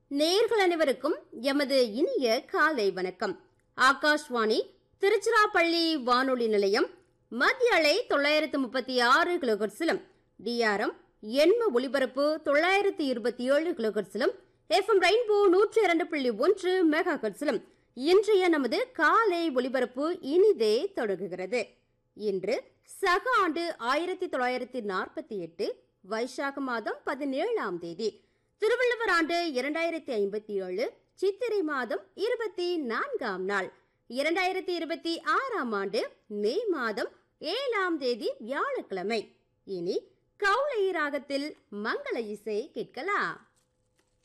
நேர்கள் அனைவருக்கும் எமது இனிய காலை வணக்கம் ஆகாஷ்வாணி திருச்சிராப்பள்ளி வானொலி நிலையம் மத்திய அலை தொள்ளாயிரத்து முப்பத்தி ஆறு கிலோகர்ஸிலும் டிஆர்எம் எண்ம ஒலிபரப்பு தொள்ளாயிரத்து இருபத்தி ஏழு கிலோகர்ஸிலும் எஃப்எம் ரெயின்போ நூற்றி இரண்டு புள்ளி ஒன்று மெகா கர்ஸிலும் இன்றைய நமது காலை ஒலிபரப்பு இனிதே தொடங்குகிறது இன்று சக ஆண்டு ஆயிரத்தி தொள்ளாயிரத்தி நாற்பத்தி எட்டு வைசாக மாதம் பதினேழாம் தேதி திருவள்ளுவர் ஆண்டு இரண்டாயிரத்தி ஐம்பத்தி ஏழு சித்திரை மாதம் இருபத்தி நான்காம் நாள் இரண்டாயிரத்தி இருபத்தி ஆறாம் ஆண்டு மே மாதம் ஏழாம் தேதி வியாழக்கிழமை இனி கௌளை ராகத்தில் மங்கள இசை கேட்கலாம்